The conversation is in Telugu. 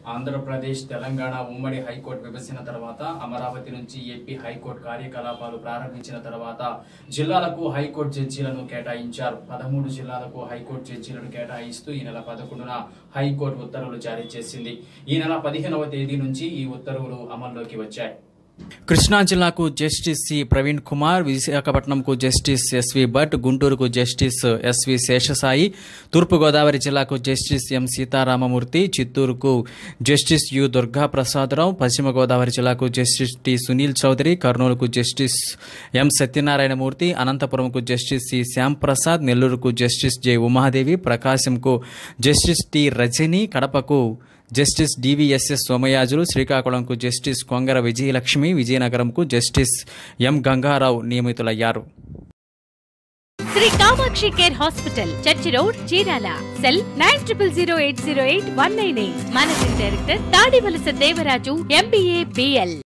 ఆంధ్రప్రదేశ్ తెలంగాణ ఉమ్మడి హైకోర్టు విభజన తర్వాత అమరావతి నుంచి ఏపీ హైకోర్టు కార్యకలాపాలు ప్రారంభించిన తర్వాత జిల్లాలకు హైకోర్టు జడ్జీలను కేటాయించారు పదమూడు జిల్లాలకు హైకోర్టు జడ్జీలను కేటాయిస్తూ ఈ నెల పదకొండున హైకోర్టు ఉత్తర్వులు జారీ చేసింది ఈ నెల పదిహేనవ తేదీ నుంచి ఈ ఉత్తర్వులు అమల్లోకి వచ్చాయి కృష్ణా జిల్లాకు జస్టిస్ సి ప్రవీణ్ కుమార్ విశాఖపట్నంకు జస్టిస్ ఎస్వి భట్ గుంటూరుకు జస్టిస్ ఎస్వి శేషసాయి తూర్పుగోదావరి జిల్లాకు జస్టిస్ ఎం సీతారామమూర్తి చిత్తూరుకు జస్టిస్ యు దుర్గా ప్రసాదరావు పశ్చిమ గోదావరి జిల్లాకు జస్టిస్ టి సునీల్ చౌదరి కర్నూలుకు జస్టిస్ ఎం సత్యనారాయణమూర్తి అనంతపురంకు జస్టిస్ సి శ్యామ్ ప్రసాద్ నెల్లూరుకు జస్టిస్ జె ఉమాదేవి ప్రకాశంకు జస్టిస్ టి రజని కడపకు జస్టిస్ డివిఎస్ఎస్ సోమయాజులు శ్రీకాకుళంకు జస్టిస్ కొంగర విజయలక్ష్మి విజయనగరంకు జస్టిస్ ఎం గంగారావు నియమితులయ్యారు Sri Kamakshi care hospital church road Chirala cell nine triple zero eight zero eight one nine eight managing director Tadivalasa Devaraju MBA BL